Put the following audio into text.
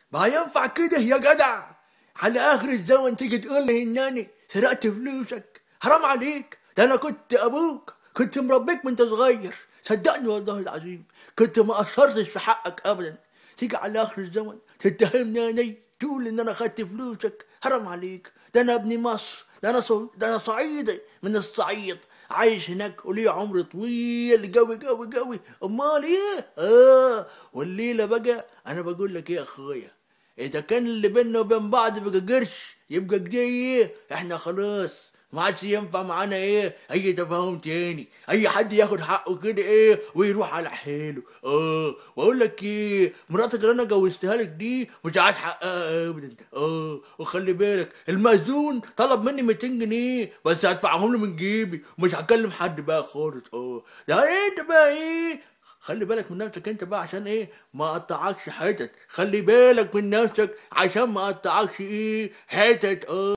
ما ينفع كده يا جدع على اخر الزمن تيجي تقول لي انني سرقت فلوسك حرام عليك ده انا كنت ابوك كنت مربيك وانت صغير صدقني والله العظيم كنت ما قصرتش في حقك ابدا تيجي على اخر الزمن تتهمني انا تقول ان انا خدت فلوسك حرام عليك ده انا ابن مصر ده انا صو... ده انا صعيدي من الصعيد عايش هناك وليه عمر طويل قوي قوي قوي امال ايه اه والليله بقى انا بقول لك ايه يا اخويا اذا كان اللي بيننا وبين بعض بقى قرش يبقى كده ايه احنا خلاص ما عادش ينفع معانا ايه اي تفاهم تاني اي حد ياخد حقه كده ايه ويروح على حاله اه واقول لك ايه مراتك اللي انا جوزتها لك دي مش عايز حقها ابدا اه وخلي بالك المأذون طلب مني 200 جنيه بس هدفعهم له من جيبي ومش هكلم حد بقى خالص اه ده انت بقى ايه خلي بالك من نفسك انت بقى عشان ايه ما اقطعكش حتت خلي بالك من نفسك عشان ما اقطعكش ايه حتت اه